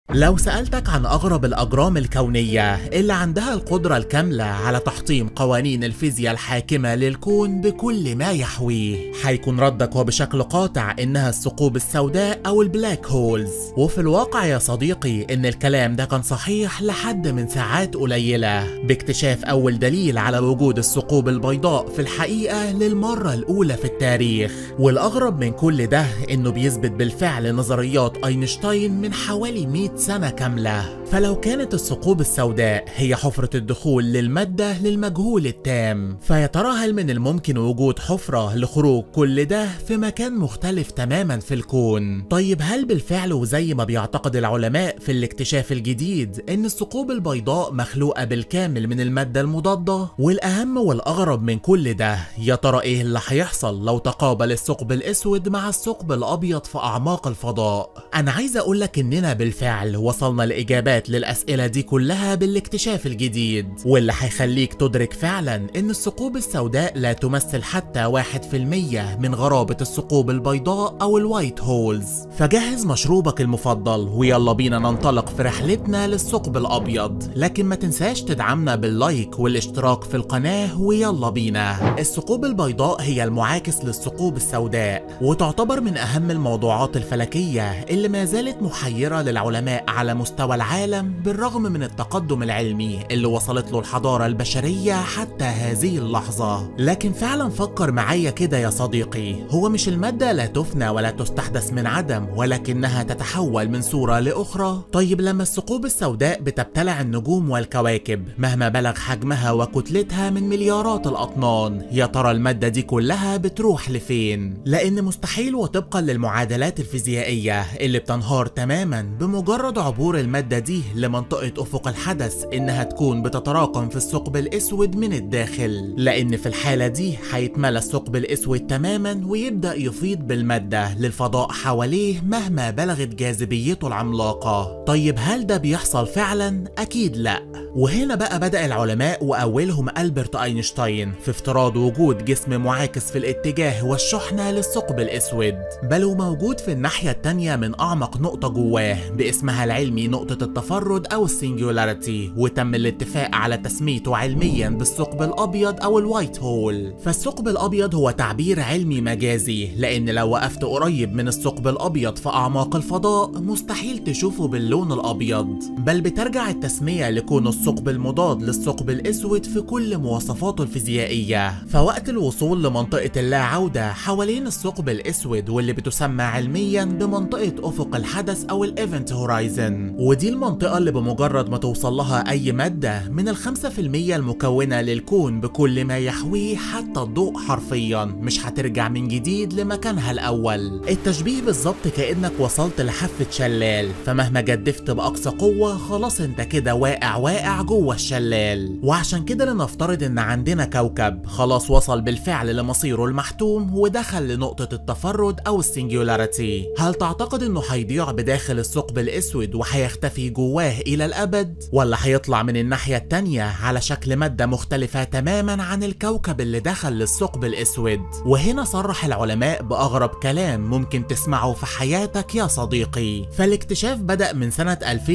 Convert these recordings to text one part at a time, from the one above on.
لو سألتك عن أغرب الأجرام الكونية اللي عندها القدرة الكاملة على تحطيم قوانين الفيزياء الحاكمة للكون بكل ما يحويه هيكون ردك وبشكل قاطع إنها الثقوب السوداء أو البلاك هولز وفي الواقع يا صديقي إن الكلام ده كان صحيح لحد من ساعات قليلة باكتشاف أول دليل على وجود الثقوب البيضاء في الحقيقة للمرة الأولى في التاريخ والأغرب من كل ده إنه بيثبت بالفعل نظريات أينشتاين من حوالي 100 سنة كاملة فلو كانت الثقوب السوداء هي حفرة الدخول للمادة للمجهول التام فيا ترى هل من الممكن وجود حفرة لخروج كل ده في مكان مختلف تماما في الكون طيب هل بالفعل وزي ما بيعتقد العلماء في الاكتشاف الجديد ان الثقوب البيضاء مخلوقة بالكامل من المادة المضادة والاهم والاغرب من كل ده يا ترى ايه اللي هيحصل لو تقابل الثقب الاسود مع الثقب الابيض في اعماق الفضاء انا عايز اقولك اننا بالفعل وصلنا لاجابات للاسئله دي كلها بالاكتشاف الجديد واللي هيخليك تدرك فعلا ان الثقوب السوداء لا تمثل حتى 1% من غرابه الثقوب البيضاء او الوايت هولز فجهز مشروبك المفضل ويلا بينا ننطلق في رحلتنا للثقب الابيض لكن ما تنساش تدعمنا باللايك والاشتراك في القناه ويلا بينا الثقوب البيضاء هي المعاكس للثقوب السوداء وتعتبر من اهم الموضوعات الفلكيه اللي ما زالت محيره للعلماء على مستوى العالم بالرغم من التقدم العلمي اللي وصلت له الحضارة البشرية حتى هذه اللحظة لكن فعلا فكر معايا كده يا صديقي هو مش المادة لا تفنى ولا تستحدث من عدم ولكنها تتحول من صورة لأخرى طيب لما الثقوب السوداء بتبتلع النجوم والكواكب مهما بلغ حجمها وكتلتها من مليارات الأطنان يا ترى المادة دي كلها بتروح لفين لأن مستحيل وطبقا للمعادلات الفيزيائية اللي بتنهار تماما بمجرد عبور المادة دي لمنطقة أفق الحدث إنها تكون بتتراكم في الثقب الأسود من الداخل لأن في الحالة دي هيتملى الثقب الأسود تماما ويبدأ يفيض بالمادة للفضاء حواليه مهما بلغت جاذبيته العملاقة طيب هل ده بيحصل فعلا؟ أكيد لأ وهنا بقى بدأ العلماء وأولهم ألبرت أينشتاين في افتراض وجود جسم معاكس في الاتجاه والشحنة للثقب الأسود بل وموجود في الناحية التانية من أعمق نقطة جواه باسمها العلمي نقطة التفرد أو السنجولاريتي وتم الاتفاق على تسميته علميا بالثقب الأبيض أو الوايت هول فالثقب الأبيض هو تعبير علمي مجازي لأن لو وقفت قريب من الثقب الأبيض في أعماق الفضاء مستحيل تشوفه باللون الأبيض بل بترجع التسمية لكون الثقب المضاد للثقب الأسود في كل مواصفاته الفيزيائية فوقت الوصول لمنطقة اللا عودة حوالين الثقب الأسود واللي بتسمى علميا بمنطقة أفق الحدث أو الإيفنت هورايزن ودي المنطقة اللي بمجرد ما توصل لها أي مادة من الخمسة في المية المكونة للكون بكل ما يحويه حتى الضوء حرفيا مش هترجع من جديد لمكانها الأول التشبيه بالظبط كأنك وصلت لحافة شلال فمهما جدفت بأقصى قوة خلاص انت كده واقع واقع جوه الشلال وعشان كده لنفترض ان عندنا كوكب خلاص وصل بالفعل لمصيره المحتوم ودخل لنقطة التفرد أو السنجولاريتي هل تعتقد انه هيضيع بداخل الثقب الأسود وهيختفي جواه إلى الأبد ولا هيطلع من الناحية التانية على شكل مادة مختلفة تماما عن الكوكب اللي دخل للثقب الأسود وهنا صرح العلماء بأغرب كلام ممكن تسمعه في حياتك يا صديقي فالاكتشاف بدأ من سنة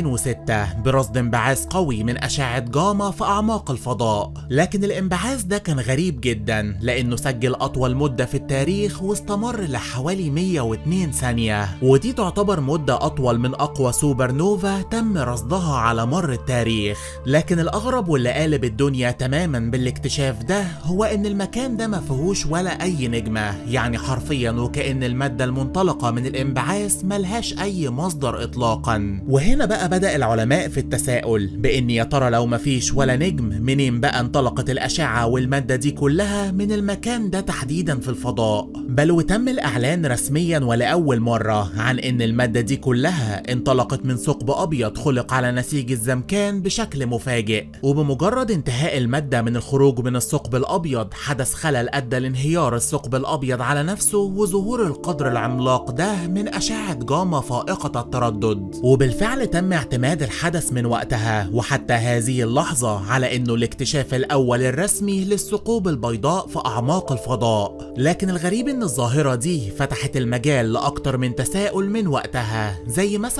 2006 برصد انبعاث قوي من أشعة جاما في أعماق الفضاء لكن الانبعاث ده كان غريب جدا لأنه سجل أطول مدة في التاريخ واستمر لحوالي 102 ثانية ودي تعتبر مدة أطول من أقوى سوبر نوفا تم رصدها على مر التاريخ لكن الأغرب واللي قالب الدنيا تماما بالاكتشاف ده هو إن المكان ده ما فيهوش ولا أي نجمة يعني حرفيا وكأن المادة المنطلقة من الانبعاث ملهاش أي مصدر إطلاقا وهنا بقى بدأ العلماء في التساؤل بإن يا ترى لو مفيش ولا نجم منين بقى انطلقت الأشعة والمادة دي كلها من المكان ده تحديدا في الفضاء بل وتم الإعلان رسميا ولأول مرة عن إن المادة دي كلها انطلقت من ثقب أبيض خلق على نسيج الزمكان بشكل مفاجئ وبمجرد انتهاء المادة من الخروج من الثقب الأبيض حدث خلل أدى لانهيار الثقب الأبيض على نفسه وظهور القدر العملاق ده من أشعة جاما فائقة التردد وبالفعل تم اعتماد الحدث من وقتها وحتى هذه اللحظة على إنه الاكتشاف الأول الرسمي للثقوب البيضاء في أعماق الفضاء لكن الغريب إن الظاهرة دي فتحت المجال لأكتر من تساؤل من وقتها زي مثلا إيه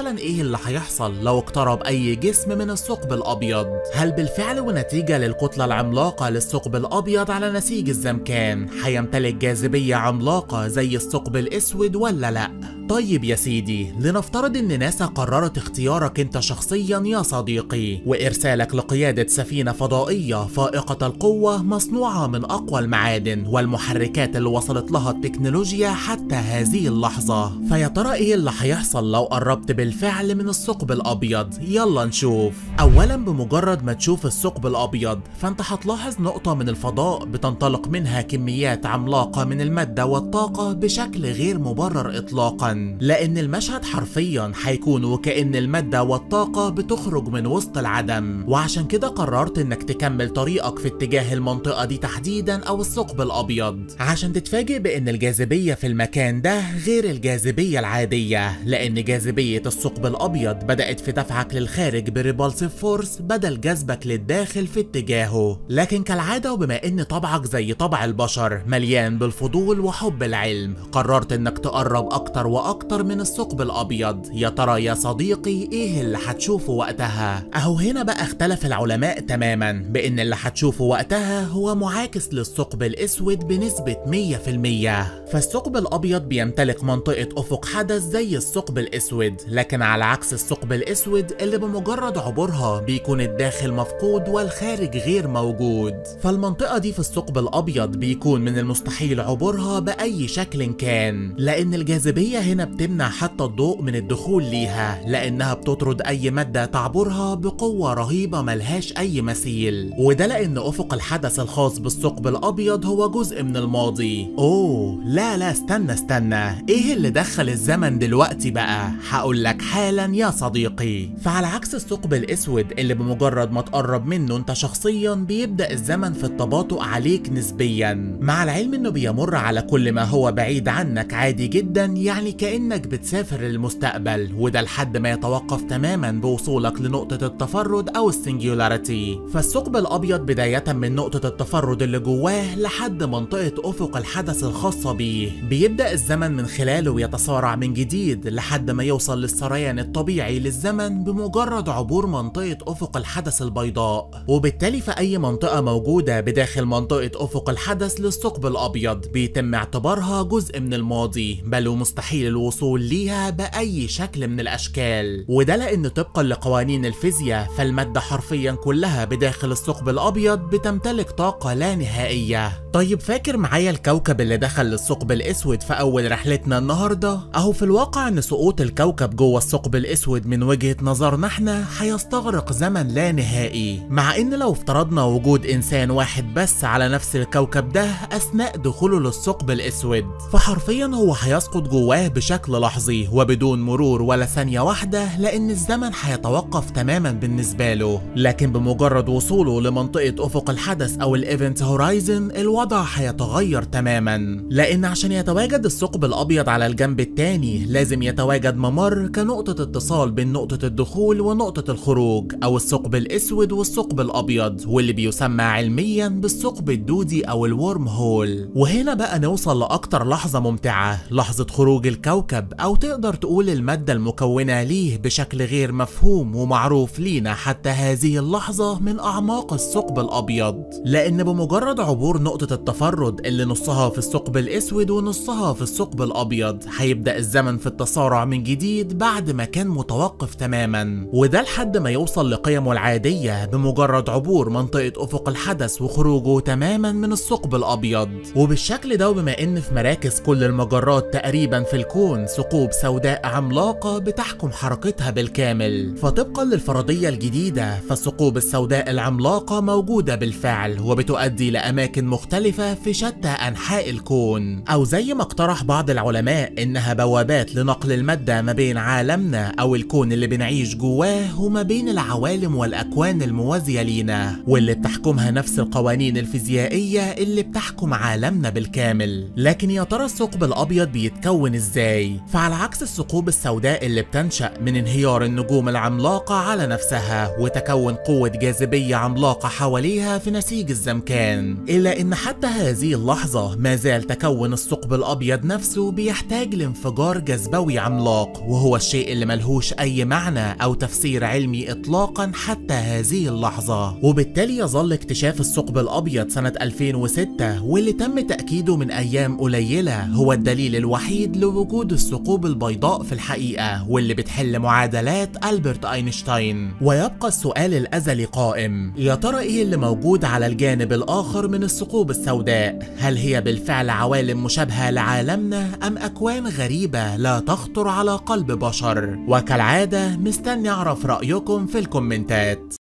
اللي هيحصل لو اقترب أي جسم من الثقب الأبيض هل بالفعل ونتيجة للكتلة العملاقة للثقب الأبيض على نسيج الزمكان هيمتلك جاذبية عملاقة زي الثقب الأسود ولا لأ؟ طيب يا سيدي لنفترض ان ناسا قررت اختيارك انت شخصيا يا صديقي وارسالك لقيادة سفينة فضائية فائقة القوة مصنوعة من اقوى المعادن والمحركات اللي وصلت لها التكنولوجيا حتى هذه اللحظة فيا ترى ايه اللي هيحصل لو قربت بالفعل من الثقب الابيض يلا نشوف اولا بمجرد ما تشوف الثقب الابيض فانت هتلاحظ نقطة من الفضاء بتنطلق منها كميات عملاقة من المادة والطاقة بشكل غير مبرر اطلاقا لأن المشهد حرفيا هيكون وكأن المادة والطاقة بتخرج من وسط العدم وعشان كده قررت انك تكمل طريقك في اتجاه المنطقة دي تحديدا أو الثقب الأبيض عشان تتفاجئ بأن الجاذبية في المكان ده غير الجاذبية العادية لأن جاذبية الثقب الأبيض بدأت في دفعك للخارج بريبالسيف فورس بدل جذبك للداخل في اتجاهه لكن كالعادة وبما أن طبعك زي طبع البشر مليان بالفضول وحب العلم قررت انك تقرب أكتر وأكتر من الثقب الأبيض يا ترى يا صديقي إيه اللي هتشوفه وقتها أهو هنا بقى اختلف العلماء تماما بأن اللي هتشوفه وقتها هو معاكس للثقب الأسود بنسبة 100% فالثقب الأبيض بيمتلك منطقة أفق حدث زي الثقب الأسود لكن على عكس الثقب الأسود اللي بمجرد عبورها بيكون الداخل مفقود والخارج غير موجود فالمنطقة دي في الثقب الأبيض بيكون من المستحيل عبورها بأي شكل كان لأن الجاذبية هنا بتمنع حتى الضوء من الدخول ليها لأنها بتطرد أي مادة تعبرها بقوة رهيبة ملهاش أي مثيل وده لأن أفق الحدث الخاص بالثقب الأبيض هو جزء من الماضي أوه لا لا استنى استنى إيه اللي دخل الزمن دلوقتي بقى هقول لك حالا يا صديقي فعلى عكس الثقب الأسود اللي بمجرد ما تقرب منه أنت شخصيا بيبدأ الزمن في التباطؤ عليك نسبيا مع العلم أنه بيمر على كل ما هو بعيد عنك عادي جدا يعني كأنك بتسافر للمستقبل وده لحد ما يتوقف تماما بوصولك لنقطة التفرد أو السنجيولاريتي فالثقب الأبيض بداية من نقطة التفرد اللي جواه لحد منطقة أفق الحدث الخاصة بيه بيبدأ الزمن من خلاله يتسارع من جديد لحد ما يوصل للسريان الطبيعي للزمن بمجرد عبور منطقة أفق الحدث البيضاء وبالتالي في أي منطقة موجودة بداخل منطقة أفق الحدث للثقب الأبيض بيتم اعتبارها جزء من الماضي بل ومستحيل الوصول ليها بأي شكل من الأشكال وده لأن طبقا لقوانين الفيزياء فالمادة حرفيا كلها بداخل الثقب الأبيض بتمتلك طاقة لا نهائية طيب فاكر معايا الكوكب اللي دخل للثقب الأسود في أول رحلتنا النهاردة؟ أهو في الواقع إن سقوط الكوكب جوه الثقب الأسود من وجهة نظرنا احنا هيستغرق زمن لا نهائي مع إن لو افترضنا وجود إنسان واحد بس على نفس الكوكب ده أثناء دخوله للثقب الأسود فحرفيا هو هيسقط جواه بشكل لحظي وبدون مرور ولا ثانية واحدة لأن الزمن هيتوقف تماما بالنسبة له لكن بمجرد وصوله لمنطقة أفق الحدث أو الإيفنت هورايزن الوضع هيتغير تماما لأن عشان يتواجد الثقب الأبيض على الجنب التاني لازم يتواجد ممر كنقطة اتصال بين نقطة الدخول ونقطة الخروج أو الثقب الأسود والثقب الأبيض واللي بيسمى علميا بالثقب الدودي أو الورم هول وهنا بقى نوصل لأكتر لحظة ممتعة لحظة خروج الكوكب أو تقدر تقول المادة المكونة ليه بشكل غير مفهوم ومعروف لينا حتى هذه اللحظة من أعماق الثقب الأبيض لأن بمجرد عبور نقطة التفرد اللي نصها في الثقب الأسود ونصها في الثقب الأبيض هيبدأ الزمن في التسارع من جديد بعد ما كان متوقف تماما وده لحد ما يوصل لقيمه العادية بمجرد عبور منطقة أفق الحدث وخروجه تماما من الثقب الأبيض وبالشكل ده وبما إن في مراكز كل المجرات تقريبا في الكون ثقوب سوداء عملاقة بتحكم حركتها بالكامل فطبقا للفرضية الجديدة فالثقوب السوداء العملاقة موجودة بالفعل وبتؤدي لأماكن مختلفة في شتى أنحاء الكون أو زي ما اقترح بعض العلماء إنها بوابات لنقل المادة ما بين عالمنا أو الكون اللي بنعيش جواه وما بين العوالم والأكوان الموازية لينا واللي بتحكمها نفس القوانين الفيزيائية اللي بتحكم عالمنا بالكامل لكن يا ترى الثقب الأبيض بيتكون إزاي ازاي فعلى عكس الثقوب السوداء اللي بتنشأ من انهيار النجوم العملاقة على نفسها وتكون قوة جاذبية عملاقة حواليها في نسيج الزمكان إلا إن حتى هذه اللحظة ما زال تكون الثقب الأبيض نفسه بيحتاج لانفجار جاذبوي عملاق وهو الشيء اللي ملهوش أي معنى أو تفسير علمي إطلاقا حتى هذه اللحظة وبالتالي يظل اكتشاف الثقب الأبيض سنة 2006 واللي تم تأكيده من أيام قليلة هو الدليل الوحيد لوجود الثقوب البيضاء في الحقيقة واللي بتحل معادلات ألبرت أينشتاين ويبقى السؤال الأزلي قائم يا ترى إيه اللي موجود على الجانب الآخر من الثقوب السوداء هل هي بالفعل عوالم مشابهة لعالمنا أم أكوان غريبة لا تخطر على قلب بشر وكالعادة مستني أعرف رأيكم في الكومنتات